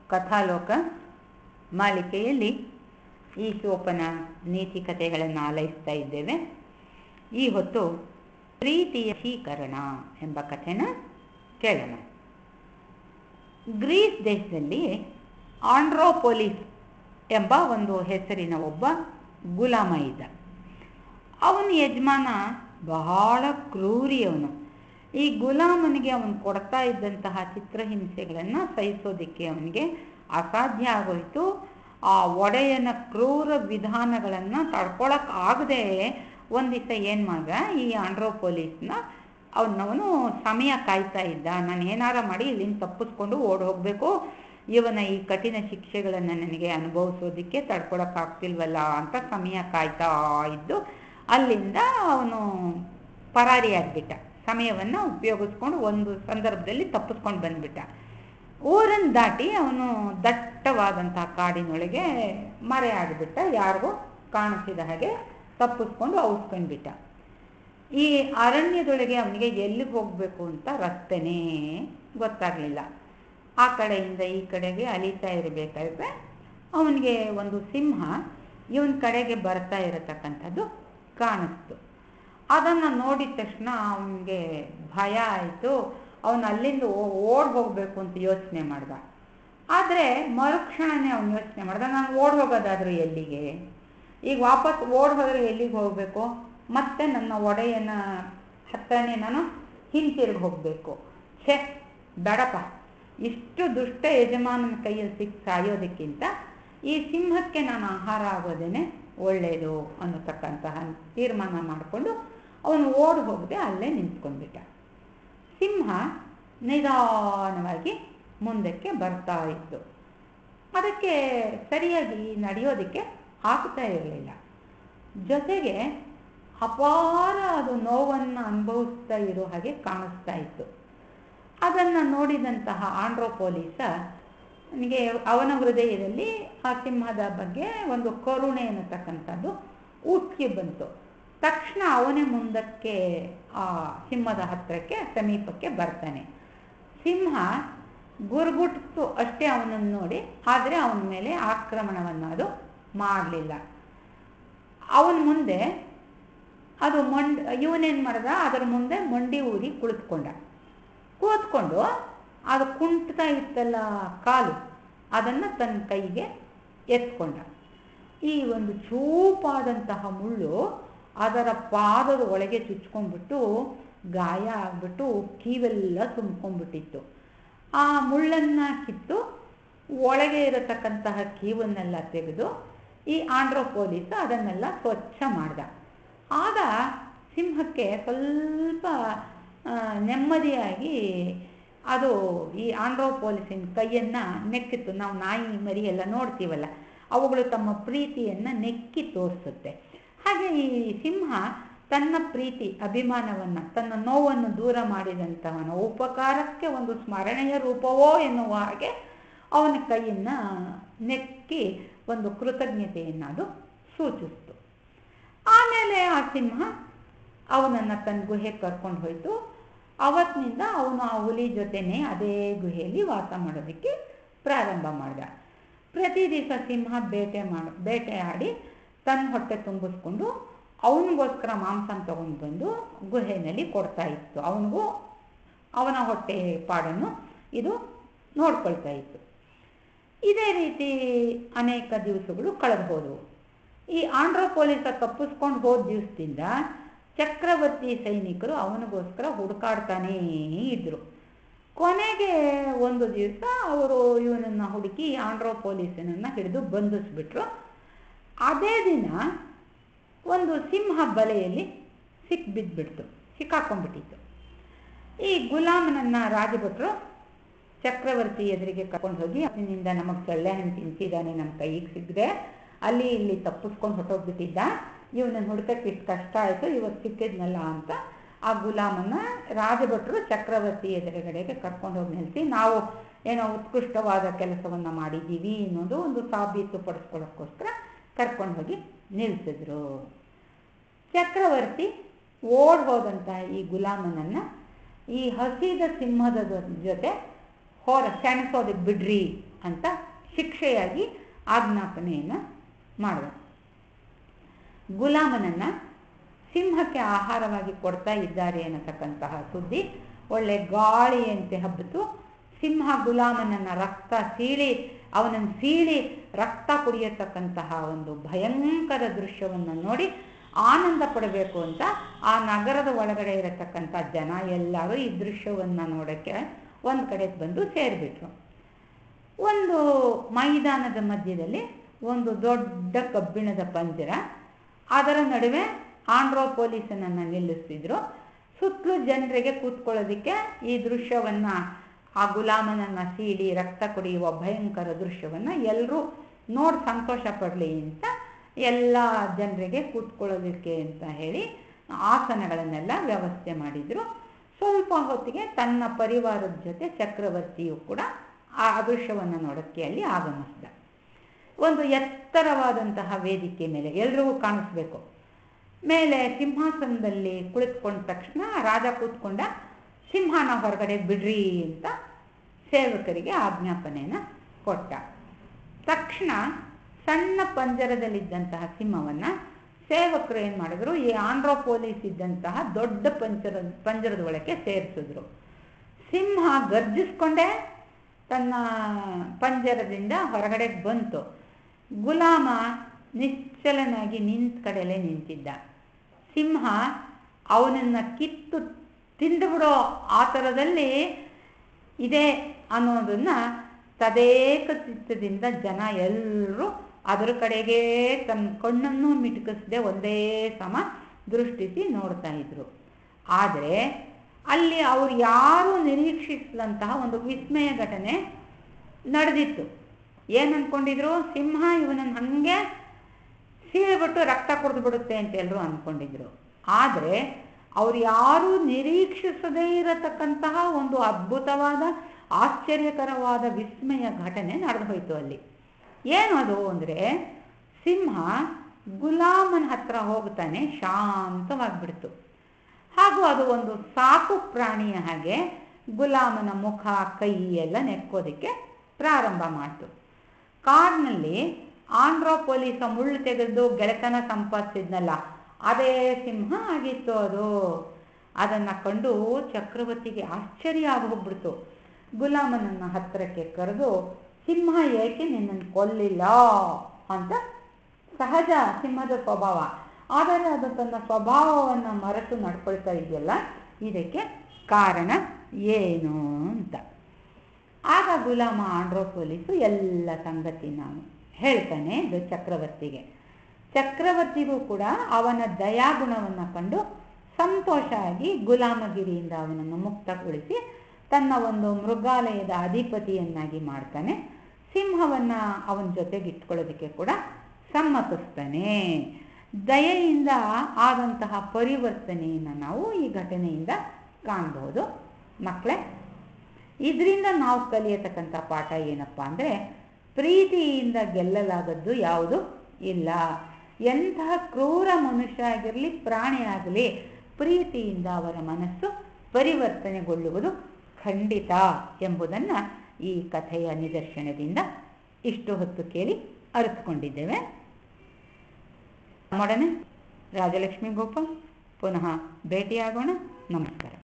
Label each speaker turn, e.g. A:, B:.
A: ಕಥಾಲೋಕ ಮಾಲಿಕೆಯಲ್ಲಿ ಈ ಸೋಪನ ನೀತಿ ಕಥೆಗಳನ್ನು ಆಲೈಸ್ತಾ ಇದ್ದೇವೆ ಈ ಹೊತ್ತು ಪ್ರೀತಿಯ ಶೀಕರಣ ಎಂಬ ಕಥೆನ ಕೇಳೋಣ ಗ್ರೀಸ್ ದೇಶದಲ್ಲಿ ಆಂಡ್ರೋಪೊಲಿಸ್ ಎಂಬ ಒಂದು ಹೆಸರಿನ ಒಬ್ಬ ಗುಲಾಮ ಇದ್ದ ಅವನ ಯಜಮಾನ ಬಹಳ ಕ್ರೂರಿಯವನು ಈ ಗುಲಾಮನಿಗೆ ಅವನು ಕೊಡ್ತಾ ಇದ್ದಂತಹ ಚಿತ್ರಹಿಂಸೆಗಳನ್ನು ಸಹಿಸೋದಕ್ಕೆ ಅವನಿಗೆ ಅಸಾಧ್ಯ ಆಗೋಯಿತು ಆ ಒಡೆಯನ ಕ್ರೂರ ವಿಧಾನಗಳನ್ನು ತಡ್ಕೊಳಕ್ಕಾಗದೆ ಒಂದು ದಿವಸ ಏನು ಮಾಡ್ದ ಈ ಆಂಡ್ರೋಪೊಲೀಸ್ನ ಅವನವನು ಸಮಯ ಕಾಯ್ತಾ ಇದ್ದ ನಾನು ಏನಾರ ಮಾಡಿ ಇಲ್ಲಿಂದ ತಪ್ಪಿಸ್ಕೊಂಡು ಓಡಿ ಹೋಗಬೇಕು ಇವನ ಈ ಕಠಿಣ ಶಿಕ್ಷೆಗಳನ್ನು ನನಗೆ ಅನುಭವಿಸೋದಕ್ಕೆ ತಡ್ಕೊಳಕ್ಕಾಗ್ತಿಲ್ವಲ್ಲ ಅಂತ ಸಮಯ ಕಾಯ್ತಾ ಇದ್ದು ಅಲ್ಲಿಂದ ಅವನು ಪರಾರಿಯಾಗ್ಬಿಟ್ಟ ಸಮಯವನ್ನು ಉಪಯೋಗಿಸ್ಕೊಂಡು ಒಂದು ಸಂದರ್ಭದಲ್ಲಿ ತಪ್ಪಿಸ್ಕೊಂಡು ಬಂದ್ಬಿಟ್ಟ ಊರನ್ನು ದಾಟಿ ಅವನು ದಟ್ಟವಾದಂತಹ ಕಾಡಿನೊಳಗೆ ಮರೆಯಾಗಿಬಿಟ್ಟ ಯಾರಿಗೂ ಕಾಣಿಸಿದ ಹಾಗೆ ತಪ್ಪಿಸ್ಕೊಂಡು ಔಸ್ಕೊಂಡ್ಬಿಟ್ಟ ಈ ಅರಣ್ಯದೊಳಗೆ ಅವನಿಗೆ ಎಲ್ಲಿಗೆ ಹೋಗಬೇಕು ಅಂತ ರಸ್ತೆನೇ ಗೊತ್ತಾಗಲಿಲ್ಲ ಆ ಕಡೆಯಿಂದ ಈ ಕಡೆಗೆ ಅಲಿತಾ ಇರಬೇಕಾದ್ರೆ ಅವನಿಗೆ ಒಂದು ಸಿಂಹ ಇವನ ಕಡೆಗೆ ಬರ್ತಾ ಇರತಕ್ಕಂಥದ್ದು ಕಾಣಿಸ್ತು ಅದನ್ನು ನೋಡಿದ ತಕ್ಷಣ ಅವನಿಗೆ ಭಯ ಆಯಿತು ಅವನು ಅಲ್ಲಿಂದ ಓಡ್ ಹೋಗಬೇಕು ಅಂತ ಯೋಚನೆ ಮಾಡ್ದ ಆದರೆ ಮರುಕ್ಷಣನೇ ಅವನು ಯೋಚನೆ ಮಾಡ್ದ ನಾನು ಓಡ್ ಹೋಗೋದಾದ್ರೆ ಎಲ್ಲಿಗೆ ಈಗ ವಾಪಸ್ ಓಡ್ ಹೋದರೆ ಎಲ್ಲಿಗೆ ಹೋಗಬೇಕು ಮತ್ತೆ ನನ್ನ ಒಡೆಯನ ಹತ್ರನೇ ನಾನು ಹಿಂತಿರುಗಿ ಹೋಗಬೇಕು ಛೇ ಬೇಡಪ್ಪ ಇಷ್ಟು ದುಷ್ಟ ಯಜಮಾನನ ಕೈಯಲ್ಲಿ ಸಿಕ್ಕಿ ಸಾಯೋದಕ್ಕಿಂತ ಈ ಸಿಂಹಕ್ಕೆ ನಾನು ಆಹಾರ ಆಗೋದೇನೆ ಒಳ್ಳೆಯದು ಅನ್ನತಕ್ಕಂತಹ ತೀರ್ಮಾನ ಮಾಡಿಕೊಂಡು ಅವನು ಓಡಿ ಹೋಗದೆ ಅಲ್ಲೇ ನಿಂತ್ಕೊಂಡ್ಬಿಟ್ಟ ಸಿಂಹ ನಿಧಾನವಾಗಿ ಮುಂದಕ್ಕೆ ಬರ್ತಾ ಇತ್ತು ಅದಕ್ಕೆ ಸರಿಯಾಗಿ ನಡೆಯೋದಕ್ಕೆ ಆಗ್ತಾ ಇರಲಿಲ್ಲ ಜೊತೆಗೆ ಅಪಾರ ಅದು ನೋವನ್ನು ಅನುಭವಿಸ್ತಾ ಇರೋ ಹಾಗೆ ಕಾಣಿಸ್ತಾ ಇತ್ತು ಅದನ್ನು ನೋಡಿದಂತಹ ಆಂಡ್ರೋಪೋಲಿಸ ನನಗೆ ಅವನ ಹೃದಯದಲ್ಲಿ ಆ ಸಿಂಹದ ಬಗ್ಗೆ ಒಂದು ಕರುಣೆ ಅನ್ನತಕ್ಕಂಥದ್ದು ಉಕ್ಕಿ ಬಂತು ತಕ್ಷಣ ಅವನೇ ಮುಂದಕ್ಕೆ ಆ ಸಿಂಹದ ಹತ್ತಿರಕ್ಕೆ ಸಮೀಪಕ್ಕೆ ಬರ್ತಾನೆ ಸಿಂಹ ಗುರುಗುಟ್ಟು ಅಷ್ಟೇ ಅವನನ್ನು ನೋಡಿ ಆದರೆ ಅವನ ಮೇಲೆ ಆಕ್ರಮಣವನ್ನು ಅದು ಮಾಡಲಿಲ್ಲ ಅವನ ಮುಂದೆ ಅದು ಮಂಡ್ ಇವನೇನು ಮಾಡ್ದ ಅದರ ಮುಂದೆ ಮಂಡಿ ಊರಿ ಕುಳಿತುಕೊಂಡ ಕೂತ್ಕೊಂಡು ಅದು ಕುಂಟ್ತಾ ಇತ್ತಲ್ಲ ಕಾಲು ಅದನ್ನು ತನ್ನ ಕೈಗೆ ಎತ್ಕೊಂಡ ಈ ಒಂದು ಚೂಪಾದಂತಹ ಮುಳ್ಳು ಅದರ ಪಾದದ ಒಳಗೆ ಚುಚ್ಕೊಂಡ್ಬಿಟ್ಟು ಗಾಯ ಆಗ್ಬಿಟ್ಟು ಕೀವೆಲ್ಲ ತುಂಬ್ಕೊಂಡ್ಬಿಟ್ಟಿತ್ತು ಆ ಮುಳ್ಳನ್ನು ಕಿತ್ತು ಒಳಗೆ ಇರತಕ್ಕಂತಹ ಕೀವನ್ನೆಲ್ಲ ತೆಗೆದು ಈ ಆಂಡ್ರೋಪೋಲಿಸ್ ಅದನ್ನೆಲ್ಲ ಸ್ವಚ್ಛ ಮಾಡ್ದ ಆಗ ಸಿಂಹಕ್ಕೆ ಸ್ವಲ್ಪ ನೆಮ್ಮದಿಯಾಗಿ ಅದು ಈ ಆಂಡ್ರೋಪೋಲಿಸಿನ ಕೈಯನ್ನು ನೆಕ್ಕಿತ್ತು ನಾವು ನಾಯಿ ಮರಿ ಎಲ್ಲ ನೋಡ್ತೀವಲ್ಲ ಅವುಗಳು ತಮ್ಮ ಪ್ರೀತಿಯನ್ನು ನೆಕ್ಕಿ ತೋರಿಸುತ್ತೆ ಹಾಗೆ ಈ ಸಿಂಹ ತನ್ನ ಪ್ರೀತಿ ಅಭಿಮಾನವನ್ನು ತನ್ನ ನೋವನ್ನು ದೂರ ಮಾಡಿದಂತಹವನ ಉಪಕಾರಕ್ಕೆ ಒಂದು ಸ್ಮರಣೆಯ ರೂಪವೋ ಎನ್ನುವ ಹಾಗೆ ಅವನ ಕೈಯನ್ನು ನೆಕ್ಕಿ ಒಂದು ಕೃತಜ್ಞತೆಯನ್ನು ಅದು ಸೂಚಿಸ್ತು ಆಮೇಲೆ ಆ ಸಿಂಹ ಅವನನ್ನು ತನ್ನ ಗುಹೆಗೆ ಕರ್ಕೊಂಡು ಹೋಯ್ತು ಅವತ್ತಿನಿಂದ ಅವನು ಆ ಹುಲಿ ಜೊತೆನೇ ಅದೇ ಗುಹೆಯಲ್ಲಿ ವಾಸ ಮಾಡೋದಕ್ಕೆ ಪ್ರಾರಂಭ ಮಾಡಿದ ಪ್ರತಿ ದಿವಸ ಸಿಂಹ ಬೇಟೆ ಮಾಡಿ ಬೇಟೆ ಆಡಿ ತನ್ನ ಹೊಟ್ಟೆ ತುಂಬಿಸ್ಕೊಂಡು ಅವನಿಗೋಸ್ಕರ ಮಾಂಸನ ತಗೊಂಡು ಬಂದು ಗುಹೆಯಲ್ಲಿ ಕೊಡ್ತಾ ಇತ್ತು ಅವನಿಗೂ ಅವನ ಹೊಟ್ಟೆ ಪಾಡನ್ನು ಇದು ನೋಡ್ಕೊಳ್ತಾ ಇತ್ತು ಇದೇ ರೀತಿ ಅನೇಕ ದಿವಸಗಳು ಕಳೆದು ಹೋದವು ಈ ಆಂಡ್ರೋಪೋಲಿಸ ತಪ್ಪಿಸ್ಕೊಂಡು ಹೋದ ದಿವಸದಿಂದ ಚಕ್ರವರ್ತಿ ಸೈನಿಕರು ಅವನಿಗೋಸ್ಕರ ಹುಡುಕಾಡ್ತಾನೇ ಇದ್ರು ಕೊನೆಗೆ ಒಂದು ದಿವಸ ಅವರು ಇವನನ್ನು ಹುಡುಕಿ ಆಂಡ್ರೋಪೋಲಿಸನನ್ನು ಹಿಡಿದು ಬಂಧಿಸ್ಬಿಟ್ರು ಅದೇ ದಿನ ಒಂದು ಸಿಂಹ ಬಲೆಯಲ್ಲಿ ಸಿಕ್ಬಿದ್ಬಿಡ್ತು ಸಿಕ್ಕಾಕೊಂಡ್ಬಿಟ್ಟಿತ್ತು ಈ ಗುಲಾಮನನ್ನು ರಾಜಭಟ್ರು ಚಕ್ರವರ್ತಿ ಎದುರಿಗೆ ಕರ್ಕೊಂಡು ಹೋಗಿ ಅವನಿಂದ ನಮಗೆ ಸೊಳ್ಳೆ ಹಣ್ಣು ತಿನ್ಸಿದ್ದಾನೆ ನಮ್ಮ ಕೈಗೆ ಸಿಗದೆ ಅಲ್ಲಿ ಇಲ್ಲಿ ತಪ್ಪಿಸ್ಕೊಂಡು ಹೊಟ್ಟೋಗ್ಬಿಟ್ಟಿದ್ದ ಇವನನ್ನು ಹುಡ್ಕಕ್ಕೆ ಇಷ್ಟು ಕಷ್ಟ ಆಯಿತು ಇವತ್ತು ಸಿಕ್ಕಿದ್ನಲ್ಲ ಅಂತ ಆ ಗುಲಾಮನ್ನ ರಾಜಭಟ್ರು ಚಕ್ರವರ್ತಿ ಎದುರುಗಡೆಗೆ ಕರ್ಕೊಂಡು ಹೋಗಿ ನಿಲ್ಲಿಸಿ ನಾವು ಏನೋ ಉತ್ಕೃಷ್ಟವಾದ ಕೆಲಸವನ್ನು ಮಾಡಿದ್ದೀವಿ ಅನ್ನೋದು ಒಂದು ಸಾಬೀತು ಪಡಿಸ್ಕೊಳ್ಳೋಕ್ಕೋಸ್ಕರ ಕರ್ಕೊಂಡು ಹೋಗಿ ನಿಲ್ಲಿಸಿದ್ರು ಚಕ್ರವರ್ತಿ ಓಡ್ ಹೋದಂತಹ ಈ ಗುಲಾಮನನ್ನು ಈ ಹಸಿದ ಸಿಂಹದ ಜೊತೆ ಹೊರ ಸೆಣಸೋದಕ್ಕೆ ಬಿಡ್ರಿ ಅಂತ ಶಿಕ್ಷೆಯಾಗಿ ಆಜ್ಞಾಪನೆಯನ್ನು ಮಾಡಿದ ಗುಲಾಮನನ್ನ ಸಿಂಹಕ್ಕೆ ಆಹಾರವಾಗಿ ಕೊಡ್ತಾ ಇದ್ದಾರೆ ಅನ್ನತಕ್ಕಂತಹ ಸುದ್ದಿ ಒಳ್ಳೆ ಗಾಳಿಯಂತೆ ಹಬ್ಬಿತು ಸಿಂಹ ಗುಲಾಮನನ್ನ ರಕ್ತ ಸೀಳಿ ಅವನನ್ನು ಸೀಳಿ ರಕ್ತ ಕುಡಿಯತಕ್ಕಂತಹ ಒಂದು ಭಯಂಕರ ದೃಶ್ಯವನ್ನು ನೋಡಿ ಆನಂದ ಪಡಬೇಕು ಅಂತ ಆ ನಗರದ ಒಳಗಡೆ ಇರತಕ್ಕಂಥ ಜನ ಎಲ್ಲರೂ ಈ ದೃಶ್ಯವನ್ನು ನೋಡೋಕ್ಕೆ ಒಂದು ಕಡೆಗೆ ಬಂದು ಸೇರಿಬಿಟ್ರು ಒಂದು ಮೈದಾನದ ಮಧ್ಯದಲ್ಲಿ ಒಂದು ದೊಡ್ಡ ಕಬ್ಬಿಣದ ಪಂಜರ ಅದರ ನಡುವೆ ಆಂಡ್ರೋ ಪೊಲೀಸನನ್ನು ನಿಲ್ಲಿಸ್ತಿದ್ರು ಸುತ್ತಲೂ ಜನರಿಗೆ ಕೂತ್ಕೊಳ್ಳೋದಕ್ಕೆ ಈ ದೃಶ್ಯವನ್ನು ಆ ಗುಲಾಮನನ್ನು ಸೀಳಿ ರಕ್ತ ಕುಡಿಯುವ ಭಯಂಕರ ದೃಶ್ಯವನ್ನು ಎಲ್ಲರೂ ನೋಡಿ ಸಂತೋಷ ಪಡಲಿ ಅಂತ ಎಲ್ಲ ಜನರಿಗೆ ಕೂತ್ಕೊಳ್ಳೋದಕ್ಕೆ ಅಂತ ಹೇಳಿ ಆಸನಗಳನ್ನೆಲ್ಲ ವ್ಯವಸ್ಥೆ ಮಾಡಿದರು ಸ್ವಲ್ಪ ಹೊತ್ತಿಗೆ ತನ್ನ ಪರಿವಾರದ ಜೊತೆ ಚಕ್ರವರ್ತಿಯು ಕೂಡ ಆ ದೃಶ್ಯವನ್ನು ನೋಡೋಕ್ಕೆ ಅಲ್ಲಿ ಆಗಮಿಸಿದ ಒಂದು ಎತ್ತರವಾದಂತಹ ವೇದಿಕೆ ಮೇಲೆ ಎಲ್ರಿಗೂ ಕಾಣಿಸ್ಬೇಕು ಮೇಲೆ ಸಿಂಹಾಸನದಲ್ಲಿ ಕುಳಿತುಕೊಂಡ ತಕ್ಷಣ ರಾಜ ಕೂತ್ಕೊಂಡ ಸಿಂಹನ ಹೊರಗಡೆ ಬಿಡ್ರಿ ಅಂತ ಸೇವಕರಿಗೆ ಆಜ್ಞಾಪನೆಯನ್ನು ಕೊಟ್ಟ ತಕ್ಷಣ ಸಣ್ಣ ಪಂಜರದಲ್ಲಿದ್ದಂತಹ ಸಿಂಹವನ್ನು ಸೇವಕರು ಏನು ಮಾಡಿದ್ರು ಈ ಆಂಧ್ರ ಪೊಲೀಸ್ ಇದ್ದಂತಹ ದೊಡ್ಡ ಪಂಜರ ಪಂಜರದ ಒಳಗೆ ಸೇರಿಸಿದ್ರು ಸಿಂಹ ಗರ್ಜಿಸ್ಕೊಂಡೇ ತನ್ನ ಪಂಜರದಿಂದ ಹೊರಗಡೆ ಬಂತು ಗುಲಾಮ ನಿಶ್ಚಲನಾಗಿ ನಿಂತ ಕಡೆಯಲ್ಲೇ ನಿಂತಿದ್ದ ಸಿಂಹ ಅವನನ್ನು ಕಿತ್ತು ತಿಂದುಬಿಡೋ ಆ ಥರದಲ್ಲಿ ಇದೆ ಅನ್ನೋದನ್ನು ತದೇಕ ಚಿತ್ತದಿಂದ ಜನ ಎಲ್ಲರೂ ಅದರ ಕಡೆಗೆ ತನ್ನ ಕಣ್ಣನ್ನು ಮಿಟುಕಿಸದೆ ಒಂದೇ ಸಮ ದೃಷ್ಟಿಸಿ ನೋಡ್ತಾ ಇದ್ರು ಆದರೆ ಅಲ್ಲಿ ಅವ್ರು ಯಾರೂ ನಿರೀಕ್ಷಿಸಿದಂತಹ ಒಂದು ವಿಸ್ಮಯ ಘಟನೆ ನಡೆದಿತ್ತು ಏನು ಅಂದ್ಕೊಂಡಿದ್ರು ಸಿಂಹ ಇವನನ್ನು ಹಾಗೆ ಸೀಳ್ಬಿಟ್ಟು ರಕ್ತ ಕುಡಿದು ಬಿಡುತ್ತೆ ಅಂತ ಎಲ್ಲರೂ ಅಂದ್ಕೊಂಡಿದ್ರು ಆದರೆ ಅವ್ರು ಯಾರೂ ನಿರೀಕ್ಷಿಸದೇ ಇರತಕ್ಕಂತಹ ಒಂದು ಅದ್ಭುತವಾದ ಆಶ್ಚರ್ಯಕರವಾದ ವಿಸ್ಮಯ ಘಟನೆ ನಡೆದು ಹೋಯಿತು ಅಲ್ಲಿ ಏನು ಅದು ಅಂದರೆ ಸಿಂಹ ಗುಲಾಮನ ಹತ್ರ ಹೋಗ್ತಾನೆ ಶಾಂತವಾಗಿಬಿಡ್ತು ಹಾಗೂ ಅದು ಒಂದು ಸಾಕು ಪ್ರಾಣಿಯ ಹಾಗೆ ಗುಲಾಮನ ಮುಖ ಕೈ ಎಲ್ಲ ನೆಕ್ಕೋದಕ್ಕೆ ಪ್ರಾರಂಭ ಮಾಡ್ತು ಕಾರ್ನಲ್ಲಿ ಆಂಧ್ರ ಪೊಲೀಸ ಮುಳ್ಳು ತೆಗೆದು ಗೆಳೆತನ ಸಂಪಾದಿಸಿದ್ನಲ್ಲ ಅದೇ ಸಿಂಹ ಆಗಿತ್ತು ಅದು ಅದನ್ನು ಕಂಡು ಚಕ್ರವರ್ತಿಗೆ ಆಶ್ಚರ್ಯ ಆಗೋಗ್ಬಿಡ್ತು ಗುಲಾಮನನ್ನ ಹತ್ತಿರಕ್ಕೆ ಕರೆದು ಸಿಂಹ ಏಕೆ ನಿನ್ನನ್ನು ಕೊಲ್ಲಿಲ್ಲ ಅಂತ ಸಹಜ ಸಿಂಹದ ಸ್ವಭಾವ ಆದರೆ ಅದು ತನ್ನ ಸ್ವಭಾವವನ್ನು ಮರೆತು ನಡ್ಕೊಳ್ತಾ ಇದೆಯಲ್ಲ ಇದಕ್ಕೆ ಕಾರಣ ಏನು ಅಂತ ಆಗ ಗುಲಾಮ ಆಂಡ್ರೋ ಪೊಲೀಸು ಎಲ್ಲ ಸಂಗತಿನ ಹೇಳ್ತಾನೆ ಇದು ಚಕ್ರವರ್ತಿಗೆ ಚಕ್ರವರ್ತಿಗೂ ಕೂಡ ಅವನ ದಯಾಗುಣವನ್ನು ಕಂಡು ಸಂತೋಷ ಆಗಿ ಗುಲಾಮಗಿರಿಯಿಂದ ಅವನನ್ನು ಮುಕ್ತಗೊಳಿಸಿ ತನ್ನ ಒಂದು ಮೃಗಾಲಯದ ಅಧಿಪತಿಯನ್ನಾಗಿ ಮಾಡ್ತಾನೆ ಸಿಂಹವನ್ನು ಅವನ ಜೊತೆಗೆ ಇಟ್ಕೊಳ್ಳೋದಕ್ಕೆ ಕೂಡ ಸಮ್ಮತಿಸ್ತಾನೆ ದಯೆಯಿಂದ ಆದಂತಹ ಪರಿವರ್ತನೆಯನ್ನು ನಾವು ಈ ಘಟನೆಯಿಂದ ಕಾಣಬಹುದು ಮಕ್ಕಳೇ ಇದರಿಂದ ನಾವು ಕಲಿಯತಕ್ಕಂಥ ಪಾಠ ಏನಪ್ಪ ಅಂದರೆ ಪ್ರೀತಿಯಿಂದ ಗೆಲ್ಲಲಾಗದ್ದು ಯಾವುದು ಇಲ್ಲ ಎಂತಹ ಕ್ರೂರ ಮನುಷ್ಯ ಆಗಿರಲಿ ಪ್ರಾಣಿ ಆಗಲಿ ಪ್ರೀತಿಯಿಂದ ಅವರ ಮನಸ್ಸು ಪರಿವರ್ತನೆಗೊಳ್ಳುವುದು ಖಂಡಿತ ಎಂಬುದನ್ನು ಈ ಕಥೆಯ ನಿದರ್ಶನದಿಂದ ಇಷ್ಟು ಹೊತ್ತು ಕೇಳಿ ಅರಿತುಕೊಂಡಿದ್ದೇವೆ ಮಾಡನೆ ರಾಜಲಕ್ಷ್ಮಿ ಗೋಪಾಲ್ ಪುನಃ ಭೇಟಿಯಾಗೋಣ ನಮಸ್ಕಾರ